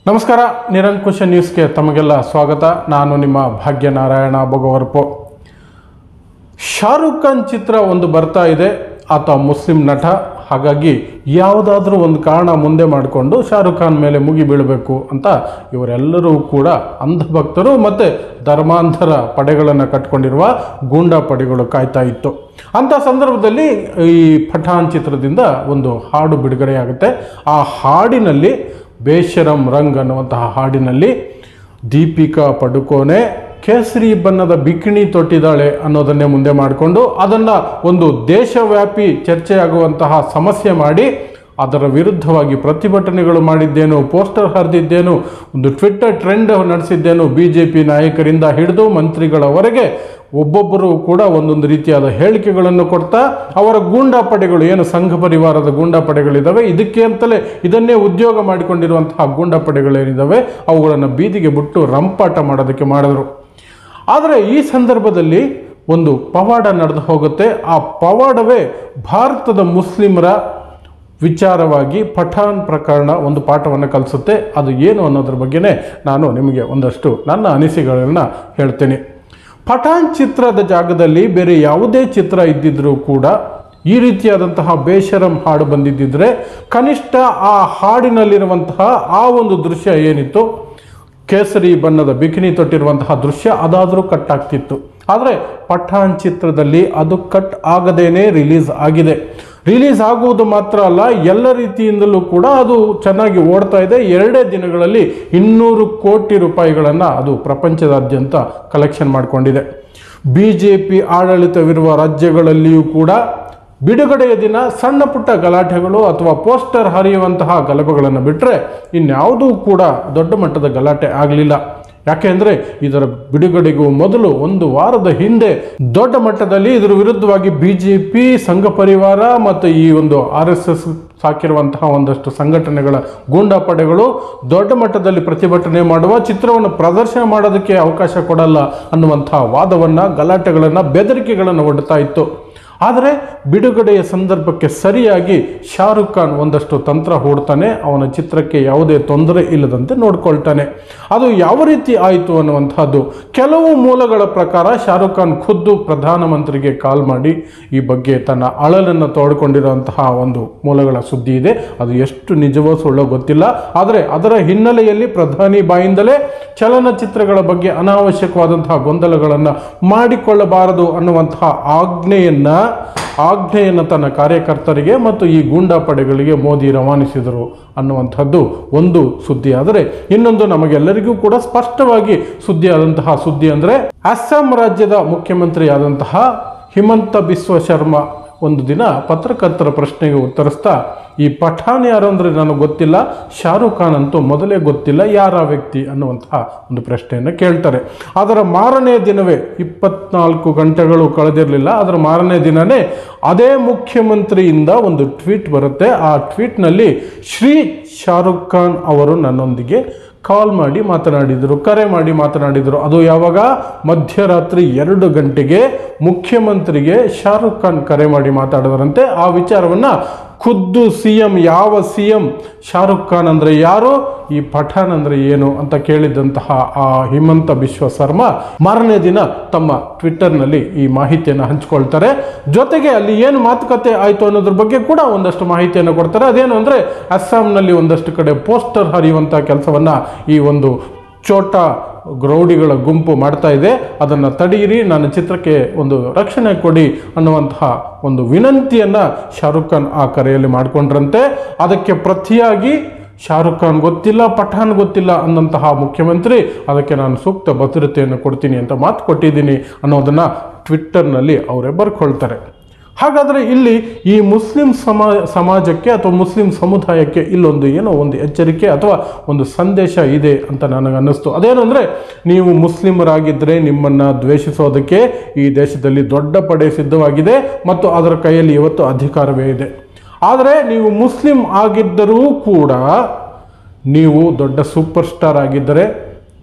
ನಮಸ್ಕಾರ ನಿರಂಕುಶ ನ್ಯೂಸ್ಗೆ ತಮಗೆಲ್ಲ ಸ್ವಾಗತ ನಾನು ನಿಮ್ಮ ಭಾಗ್ಯನಾರಾಯಣ ಭಗವರ್ಪು ಶಾರುಖ್ ಖಾನ್ ಚಿತ್ರ ಒಂದು ಬರ್ತಾ ಇದೆ ಆತ ಮುಸ್ಲಿಂ ನಟ ಹಾಗಾಗಿ ಯಾವುದಾದ್ರೂ ಒಂದು ಕಾರಣ ಮುಂದೆ ಮಾಡಿಕೊಂಡು ಶಾರುಖ್ ಖಾನ್ ಮೇಲೆ ಮುಗಿ ಬೀಳಬೇಕು ಅಂತ ಇವರೆಲ್ಲರೂ ಕೂಡ ಅಂಧಭಕ್ತರು ಮತ್ತು ಧರ್ಮಾಂಧರ ಪಡೆಗಳನ್ನು ಕಟ್ಕೊಂಡಿರುವ ಗೂಂಡಾ ಪಡೆಗಳು ಕಾಯ್ತಾ ಇತ್ತು ಅಂಥ ಸಂದರ್ಭದಲ್ಲಿ ಈ ಪಠಾನ್ ಚಿತ್ರದಿಂದ ಒಂದು ಹಾಡು ಬಿಡುಗಡೆಯಾಗುತ್ತೆ ಆ ಹಾಡಿನಲ್ಲಿ ಬೇಶರಂ ರಂಗ್ ಅನ್ನುವಂತಹ ಹಾಡಿನಲ್ಲಿ ದೀಪಿಕಾ ಪಡುಕೋನೆ ಕೇಸರಿ ಬಣ್ಣದ ಬಿಕಿಣಿ ತೊಟ್ಟಿದ್ದಾಳೆ ಅನ್ನೋದನ್ನೇ ಮುಂದೆ ಮಾಡಿಕೊಂಡು ಅದನ್ನು ಒಂದು ದೇಶವ್ಯಾಪಿ ಚರ್ಚೆಯಾಗುವಂತಹ ಸಮಸ್ಯೆ ಮಾಡಿ ಅದರ ವಿರುದ್ಧವಾಗಿ ಪ್ರತಿಭಟನೆಗಳು ಮಾಡಿದ್ದೇನು ಪೋಸ್ಟರ್ ಹರಿದಿದ್ದೇನು ಒಂದು ಟ್ವಿಟ್ಟರ್ ಟ್ರೆಂಡ್ ನಡೆಸಿದ್ದೇನು ಬಿ ಜೆ ಪಿ ನಾಯಕರಿಂದ ಹಿಡಿದು ಮಂತ್ರಿಗಳವರೆಗೆ ಒಬ್ಬೊಬ್ಬರು ಕೂಡ ಒಂದೊಂದು ರೀತಿಯಾದ ಹೇಳಿಕೆಗಳನ್ನು ಕೊಡ್ತಾ ಅವರ ಗೂಂಡಾ ಪಡೆಗಳು ಏನು ಸಂಘ ಪರಿವಾರದ ಗೂಂಡಾ ಪಡೆಗಳಿದ್ದಾವೆ ಇದಕ್ಕೆ ಅಂತಲೇ ಇದನ್ನೇ ಉದ್ಯೋಗ ಮಾಡಿಕೊಂಡಿರುವಂತಹ ಗೂಂಡಾ ಪಡೆಗಳೇನಿದ್ದಾವೆ ಅವುಗಳನ್ನು ಬೀದಿಗೆ ಬಿಟ್ಟು ರಂಪಾಟ ಮಾಡೋದಕ್ಕೆ ಮಾಡಿದ್ರು ಆದರೆ ಈ ಸಂದರ್ಭದಲ್ಲಿ ಒಂದು ಪವಾಡ ನಡೆದು ಹೋಗುತ್ತೆ ಆ ಪವಾಡವೇ ಭಾರತದ ಮುಸ್ಲಿಮರ ವಿಚಾರವಾಗಿ ಪಠಾನ್ ಪ್ರಕರಣ ಒಂದು ಪಾಠವನ್ನು ಕಲಿಸುತ್ತೆ ಅದು ಏನು ಅನ್ನೋದ್ರ ಬಗ್ಗೆನೇ ನಾನು ನಿಮಗೆ ಒಂದಷ್ಟು ನನ್ನ ಅನಿಸಿಕೆಗಳನ್ನು ಹೇಳ್ತೀನಿ ಪಠಾನ್ ಚಿತ್ರದ ಜಾಗದಲ್ಲಿ ಬೇರೆ ಯಾವುದೇ ಚಿತ್ರ ಇದ್ದಿದ್ರೂ ಕೂಡ ಈ ರೀತಿಯಾದಂತಹ ಬೇಶರಂ ಹಾಡು ಬಂದಿದ್ದಿದ್ರೆ ಕನಿಷ್ಠ ಆ ಹಾಡಿನಲ್ಲಿರುವಂತಹ ಆ ಒಂದು ದೃಶ್ಯ ಏನಿತ್ತು ಕೇಸರಿ ಬಣ್ಣದ ಬಿಕಿನಿ ತೊಟ್ಟಿರುವಂತಹ ದೃಶ್ಯ ಅದಾದರೂ ಕಟ್ ಆಗ್ತಿತ್ತು ಆದರೆ ಪಠಾನ್ ಚಿತ್ರದಲ್ಲಿ ಅದು ಕಟ್ ಆಗದೇನೆ ರಿಲೀಸ್ ಆಗಿದೆ ರಿಲೀಸ್ ಆಗುವುದು ಮಾತ್ರ ಅಲ್ಲ ಎಲ್ಲ ರೀತಿಯಿಂದಲೂ ಕೂಡ ಅದು ಚೆನ್ನಾಗಿ ಓಡ್ತಾ ಇದೆ ಎರಡೇ ದಿನಗಳಲ್ಲಿ ಇನ್ನೂರು ಕೋಟಿ ರೂಪಾಯಿಗಳನ್ನು ಅದು ಪ್ರಪಂಚದಾದ್ಯಂತ ಕಲೆಕ್ಷನ್ ಮಾಡಿಕೊಂಡಿದೆ ಬಿ ಜೆ ಪಿ ಆಡಳಿತವಿರುವ ರಾಜ್ಯಗಳಲ್ಲಿಯೂ ಕೂಡ ಬಿಡುಗಡೆಯ ದಿನ ಸಣ್ಣ ಪುಟ್ಟ ಗಲಾಟೆಗಳು ಅಥವಾ ಪೋಸ್ಟರ್ ಹರಿಯುವಂತಹ ಗಲಭೆಗಳನ್ನು ಬಿಟ್ಟರೆ ಇನ್ಯಾವುದೂ ಕೂಡ ದೊಡ್ಡ ಮಟ್ಟದ ಗಲಾಟೆ ಆಗಲಿಲ್ಲ ಯಾಕೆಂದರೆ ಇದರ ಬಿಡುಗಡೆಗೂ ಮೊದಲು ಒಂದು ವಾರದ ಹಿಂದೆ ದೊಡ್ಡ ಮಟ್ಟದಲ್ಲಿ ಇದರ ವಿರುದ್ಧವಾಗಿ ಬಿ ಜೆ ಪಿ ಸಂಘ ಪರಿವಾರ ಮತ್ತು ಈ ಒಂದು ಆರ್ ಎಸ್ ಎಸ್ ಸಾಕಿರುವಂತಹ ಒಂದಷ್ಟು ಸಂಘಟನೆಗಳ ಗೂಂಡಾ ಪಡೆಗಳು ದೊಡ್ಡ ಮಟ್ಟದಲ್ಲಿ ಪ್ರತಿಭಟನೆ ಮಾಡುವ ಚಿತ್ರವನ್ನು ಪ್ರದರ್ಶನ ಮಾಡೋದಕ್ಕೆ ಅವಕಾಶ ಕೊಡಲ್ಲ ಅನ್ನುವಂತಹ ವಾದವನ್ನು ಗಲಾಟೆಗಳನ್ನು ಬೆದರಿಕೆಗಳನ್ನು ಒಡ್ತಾ ಇತ್ತು ಆದರೆ ಬಿಡುಗಡೆಯ ಸಂದರ್ಭಕ್ಕೆ ಸರಿಯಾಗಿ ಶಾರುಖ್ ಖಾನ್ ಒಂದಷ್ಟು ತಂತ್ರ ಹೂಡ್ತಾನೆ ಅವನ ಚಿತ್ರಕ್ಕೆ ಯಾವುದೇ ತೊಂದರೆ ಇಲ್ಲದಂತೆ ನೋಡ್ಕೊಳ್ತಾನೆ ಅದು ಯಾವ ರೀತಿ ಆಯಿತು ಅನ್ನುವಂಥದ್ದು ಕೆಲವು ಮೂಲಗಳ ಪ್ರಕಾರ ಶಾರುಖ್ ಖಾನ್ ಖುದ್ದು ಪ್ರಧಾನಮಂತ್ರಿಗೆ ಕಾಲ್ ಮಾಡಿ ಈ ಬಗ್ಗೆ ತನ್ನ ಅಳಲನ್ನು ತೋಡ್ಕೊಂಡಿರುವಂತಹ ಒಂದು ಮೂಲಗಳ ಸುದ್ದಿ ಇದೆ ಅದು ಎಷ್ಟು ನಿಜವೋ ಸುಳ್ಳೋ ಗೊತ್ತಿಲ್ಲ ಆದರೆ ಅದರ ಹಿನ್ನೆಲೆಯಲ್ಲಿ ಪ್ರಧಾನಿ ಬಾಯಿಂದಲೇ ಚಲನಚಿತ್ರಗಳ ಬಗ್ಗೆ ಅನಾವಶ್ಯಕವಾದಂತಹ ಗೊಂದಲಗಳನ್ನು ಮಾಡಿಕೊಳ್ಳಬಾರದು ಅನ್ನುವಂತಹ ಆಜ್ಞೆಯನ್ನು ಆಜ್ಞೆಯನ್ನು ತನ್ನ ಕಾರ್ಯಕರ್ತರಿಗೆ ಮತ್ತು ಈ ಗೂಂಡಾ ಪಡೆಗಳಿಗೆ ಮೋದಿ ರವಾನಿಸಿದರು ಅನ್ನುವಂಥದ್ದು ಒಂದು ಸುದ್ದಿ ಆದರೆ ಇನ್ನೊಂದು ನಮಗೆಲ್ಲರಿಗೂ ಕೂಡ ಸ್ಪಷ್ಟವಾಗಿ ಸುದ್ದಿ ಆದಂತಹ ಸುದ್ದಿ ಅಂದರೆ ಅಸ್ಸಾಂ ರಾಜ್ಯದ ಮುಖ್ಯಮಂತ್ರಿಯಾದಂತಹ ಹಿಮಂತ ಬಿಸ್ವ ಶರ್ಮಾ ಒಂದು ದಿನ ಪತ್ರಕರ್ತರ ಪ್ರಶ್ನೆಗೆ ಉತ್ತರಿಸ್ತಾ ಈ ಪಠಾನ್ ಯಾರು ಅಂದರೆ ನನಗೆ ಗೊತ್ತಿಲ್ಲ ಶಾರುಖ್ ಖಾನ್ ಅಂತೂ ಮೊದಲೇ ಗೊತ್ತಿಲ್ಲ ಯಾರ ವ್ಯಕ್ತಿ ಅನ್ನುವಂತಹ ಒಂದು ಪ್ರಶ್ನೆಯನ್ನು ಕೇಳ್ತಾರೆ ಅದರ ಮಾರನೇ ದಿನವೇ ಇಪ್ಪತ್ನಾಲ್ಕು ಗಂಟೆಗಳು ಕಳೆದಿರಲಿಲ್ಲ ಅದರ ಮಾರನೇ ದಿನವೇ ಅದೇ ಮುಖ್ಯಮಂತ್ರಿಯಿಂದ ಒಂದು ಟ್ವೀಟ್ ಬರುತ್ತೆ ಆ ಟ್ವೀಟ್ನಲ್ಲಿ ಶ್ರೀ ಶಾರುಖ್ ಖಾನ್ ಅವರು ನನ್ನೊಂದಿಗೆ ಕಾಲ್ ಮಾಡಿ ಮಾತನಾಡಿದರು ಕರೆ ಮಾಡಿ ಮಾತನಾಡಿದರು ಅದು ಯಾವಾಗ ಮಧ್ಯರಾತ್ರಿ ಎರಡು ಗಂಟೆಗೆ ಮುಖ್ಯಮಂತ್ರಿಗೆ ಶಾರುಖ್ ಖಾನ್ ಕರೆ ಮಾಡಿ ಮಾತಾಡಿದರಂತೆ ಆ ವಿಚಾರವನ್ನು ಖುದ್ದು ಸಿ ಎಂ ಯಾವ ಸಿ ಎಂ ಶಾರುಖ್ ಖಾನ್ ಅಂದರೆ ಯಾರು ಈ ಪಠಾನ್ ಅಂದರೆ ಏನು ಅಂತ ಕೇಳಿದಂತಹ ಆ ಹಿಮಂತ ಬಿಶ್ವ ಶರ್ಮಾ ಮಾರನೇ ದಿನ ತಮ್ಮ ಟ್ವಿಟ್ಟರ್ನಲ್ಲಿ ಈ ಮಾಹಿತಿಯನ್ನು ಹಂಚಿಕೊಳ್ತಾರೆ ಜೊತೆಗೆ ಅಲ್ಲಿ ಏನು ಮಾತುಕತೆ ಆಯಿತು ಅನ್ನೋದ್ರ ಬಗ್ಗೆ ಕೂಡ ಒಂದಷ್ಟು ಮಾಹಿತಿಯನ್ನು ಕೊಡ್ತಾರೆ ಅದೇನು ಅಂದರೆ ಅಸ್ಸಾಂನಲ್ಲಿ ಒಂದಷ್ಟು ಕಡೆ ಪೋಸ್ಟರ್ ಹರಿಯುವಂಥ ಕೆಲಸವನ್ನು ಈ ಒಂದು ಚೋಟ ಗ್ರೌಡಿಗಳ ಗುಂಪು ಮಾಡ್ತಾ ಇದೆ ಅದನ್ನು ತಡೆಯಿರಿ ನನ್ನ ಚಿತ್ರಕ್ಕೆ ಒಂದು ರಕ್ಷಣೆ ಕೊಡಿ ಅನ್ನುವಂತಹ ಒಂದು ವಿನಂತಿಯನ್ನು ಶಾರುಖ್ ಖಾನ್ ಆ ಕರೆಯಲ್ಲಿ ಮಾಡಿಕೊಂಡ್ರಂತೆ ಅದಕ್ಕೆ ಪ್ರತಿಯಾಗಿ ಶಾರುಖ್ ಖಾನ್ ಗೊತ್ತಿಲ್ಲ ಪಠಾನ್ ಗೊತ್ತಿಲ್ಲ ಅನ್ನಂತಹ ಮುಖ್ಯಮಂತ್ರಿ ಅದಕ್ಕೆ ನಾನು ಸೂಕ್ತ ಭದ್ರತೆಯನ್ನು ಕೊಡ್ತೀನಿ ಅಂತ ಮಾತು ಕೊಟ್ಟಿದ್ದೀನಿ ಅನ್ನೋದನ್ನು ಟ್ವಿಟ್ಟರ್ನಲ್ಲಿ ಅವರೇ ಬರ್ಕೊಳ್ತಾರೆ ಹಾಗಾದರೆ ಇಲ್ಲಿ ಈ ಮುಸ್ಲಿಂ ಸಮಾ ಸಮಾಜಕ್ಕೆ ಅಥವಾ ಮುಸ್ಲಿಂ ಸಮುದಾಯಕ್ಕೆ ಇಲ್ಲೊಂದು ಏನೋ ಒಂದು ಎಚ್ಚರಿಕೆ ಅಥವಾ ಒಂದು ಸಂದೇಶ ಇದೆ ಅಂತ ನನಗೆ ಅನ್ನಿಸ್ತು ಅದೇನು ಅಂದರೆ ನೀವು ಮುಸ್ಲಿಮರಾಗಿದ್ದರೆ ನಿಮ್ಮನ್ನು ದ್ವೇಷಿಸೋದಕ್ಕೆ ಈ ದೇಶದಲ್ಲಿ ದೊಡ್ಡ ಪಡೆ ಸಿದ್ಧವಾಗಿದೆ ಮತ್ತು ಅದರ ಕೈಯಲ್ಲಿ ಇವತ್ತು ಅಧಿಕಾರವೇ ಇದೆ ಆದರೆ ನೀವು ಮುಸ್ಲಿಂ ಆಗಿದ್ದರೂ ಕೂಡ ನೀವು ದೊಡ್ಡ ಸೂಪರ್ ಸ್ಟಾರ್ ಆಗಿದ್ದರೆ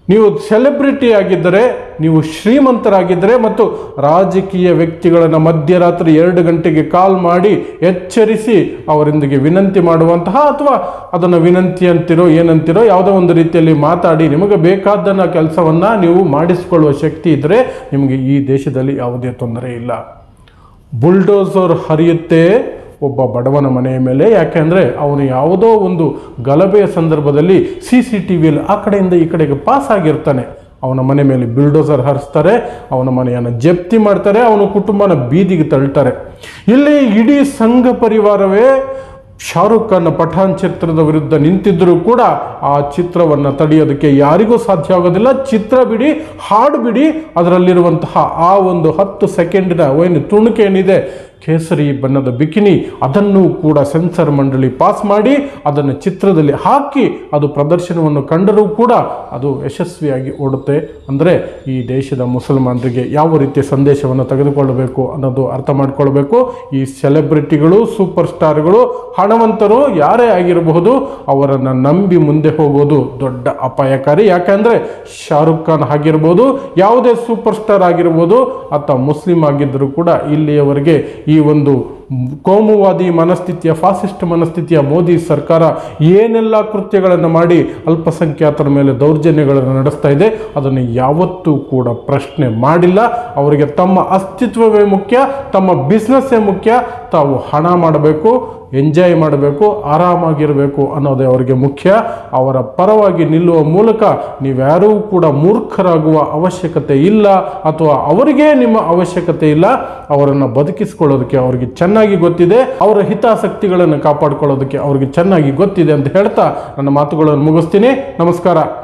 ನೀವು ಸೆಲೆಬ್ರಿಟಿ ಆಗಿದ್ದರೆ ನೀವು ಶ್ರೀಮಂತರಾಗಿದ್ದರೆ ಮತ್ತು ರಾಜಕೀಯ ವ್ಯಕ್ತಿಗಳನ್ನು ಮಧ್ಯರಾತ್ರಿ ಎರಡು ಗಂಟೆಗೆ ಕಾಲ್ ಮಾಡಿ ಎಚ್ಚರಿಸಿ ಅವರೊಂದಿಗೆ ವಿನಂತಿ ಮಾಡುವಂತಹ ಅಥವಾ ಅದನ್ನು ವಿನಂತಿ ಅಂತಿರೋ ಏನಂತಿರೋ ಯಾವುದೋ ಒಂದು ರೀತಿಯಲ್ಲಿ ಮಾತಾಡಿ ನಿಮಗೆ ಬೇಕಾದ್ದನ್ನ ಕೆಲಸವನ್ನು ನೀವು ಮಾಡಿಸಿಕೊಳ್ಳುವ ಶಕ್ತಿ ಇದ್ದರೆ ನಿಮಗೆ ಈ ದೇಶದಲ್ಲಿ ಯಾವುದೇ ತೊಂದರೆ ಇಲ್ಲ ಬುಲ್ಡೋಸರ್ ಹರಿಯುತ್ತೆ ಒಬ್ಬ ಬಡವನ ಮನೆಯ ಮೇಲೆ ಯಾಕೆಂದರೆ ಅವನು ಯಾವುದೋ ಒಂದು ಗಲಭೆಯ ಸಂದರ್ಭದಲ್ಲಿ ಸಿ ಸಿ ಟಿ ವಿಯಲ್ಲಿ ಆ ಕಡೆಯಿಂದ ಈ ಕಡೆಗೆ ಪಾಸ್ ಆಗಿರ್ತಾನೆ ಅವನ ಮನೆ ಮೇಲೆ ಬಿಲ್ಡೋಸರ್ ಹರಿಸ್ತಾರೆ ಅವನ ಮನೆಯನ್ನು ಜಪ್ತಿ ಮಾಡ್ತಾರೆ ಅವನ ಕುಟುಂಬನ ಬೀದಿಗೆ ತಳ್ತಾರೆ ಇಲ್ಲಿ ಇಡೀ ಸಂಘ ಪರಿವಾರವೇ ಶಾರುಖ್ ಖಾನ್ ಪಠಾನ್ ಚಿತ್ರದ ವಿರುದ್ಧ ನಿಂತಿದ್ದರೂ ಕೂಡ ಆ ಚಿತ್ರವನ್ನು ತಡೆಯೋದಕ್ಕೆ ಯಾರಿಗೂ ಸಾಧ್ಯ ಆಗೋದಿಲ್ಲ ಚಿತ್ರ ಬಿಡಿ ಹಾಡು ಬಿಡಿ ಅದರಲ್ಲಿರುವಂತಹ ಆ ಒಂದು ಹತ್ತು ಸೆಕೆಂಡಿನ ಏನು ತುಣುಕು ಏನಿದೆ ಕೇಸರಿ ಬಣ್ಣದ ಬಿಕಿನಿ ಅದನ್ನು ಕೂಡ ಸೆನ್ಸರ್ ಮಂಡಳಿ ಪಾಸ್ ಮಾಡಿ ಅದನ್ನು ಚಿತ್ರದಲ್ಲಿ ಹಾಕಿ ಅದು ಪ್ರದರ್ಶನವನ್ನು ಕಂಡರೂ ಕೂಡ ಅದು ಯಶಸ್ವಿಯಾಗಿ ಓಡುತ್ತೆ ಅಂದರೆ ಈ ದೇಶದ ಮುಸಲ್ಮಾನರಿಗೆ ಯಾವ ರೀತಿಯ ಸಂದೇಶವನ್ನು ತೆಗೆದುಕೊಳ್ಳಬೇಕು ಅನ್ನೋದು ಅರ್ಥ ಮಾಡ್ಕೊಳ್ಬೇಕು ಈ ಸೆಲೆಬ್ರಿಟಿಗಳು ಸೂಪರ್ ಸ್ಟಾರ್ಗಳು ಹಣವಂತರು ಯಾರೇ ಆಗಿರಬಹುದು ಅವರನ್ನು ನಂಬಿ ಮುಂದೆ ಹೋಗೋದು ದೊಡ್ಡ ಅಪಾಯಕಾರಿ ಯಾಕಂದರೆ ಶಾರುಖ್ ಖಾನ್ ಆಗಿರ್ಬೋದು ಯಾವುದೇ ಸೂಪರ್ ಸ್ಟಾರ್ ಆಗಿರ್ಬೋದು ಆತ ಮುಸ್ಲಿಂ ಆಗಿದ್ದರೂ ಕೂಡ ಇಲ್ಲಿಯವರೆಗೆ ಈ ಒಂದು ಕೋಮುವಾದಿ ಮನಸ್ಥಿತಿಯ ಫಾಸಿಸ್ಟ್ ಮನಸ್ಥಿತಿಯ ಮೋದಿ ಸರ್ಕಾರ ಏನೆಲ್ಲ ಕೃತ್ಯಗಳನ್ನು ಮಾಡಿ ಅಲ್ಪಸಂಖ್ಯಾತರ ಮೇಲೆ ದೌರ್ಜನ್ಯಗಳನ್ನು ನಡೆಸ್ತಾ ಇದೆ ಅದನ್ನು ಯಾವತ್ತೂ ಕೂಡ ಪ್ರಶ್ನೆ ಮಾಡಿಲ್ಲ ಅವರಿಗೆ ತಮ್ಮ ಅಸ್ತಿತ್ವವೇ ಮುಖ್ಯ ತಮ್ಮ ಬಿಸ್ನೆಸ್ಸೇ ಮುಖ್ಯ ತಾವು ಹಣ ಮಾಡಬೇಕು ಎಂಜಾಯ್ ಮಾಡಬೇಕು ಆರಾಮಾಗಿರಬೇಕು ಅನ್ನೋದೇ ಅವರಿಗೆ ಮುಖ್ಯ ಅವರ ಪರವಾಗಿ ನಿಲ್ಲುವ ಮೂಲಕ ನೀವ್ಯಾರೂ ಕೂಡ ಮೂರ್ಖರಾಗುವ ಅವಶ್ಯಕತೆ ಇಲ್ಲ ಅಥವಾ ಅವರಿಗೆ ನಿಮ್ಮ ಅವಶ್ಯಕತೆ ಇಲ್ಲ ಅವರನ್ನು ಬದುಕಿಸ್ಕೊಳ್ಳೋದಕ್ಕೆ ಅವರಿಗೆ ಚೆನ್ನಾಗಿ ಗೊತ್ತಿದೆ ಅವರ ಹಿತಾಸಕ್ತಿಗಳನ್ನು ಕಾಪಾಡಿಕೊಳ್ಳೋದಕ್ಕೆ ಅವರಿಗೆ ಚೆನ್ನಾಗಿ ಗೊತ್ತಿದೆ ಅಂತ ಹೇಳ್ತಾ ನನ್ನ ಮಾತುಗಳನ್ನು ಮುಗಿಸ್ತೀನಿ ನಮಸ್ಕಾರ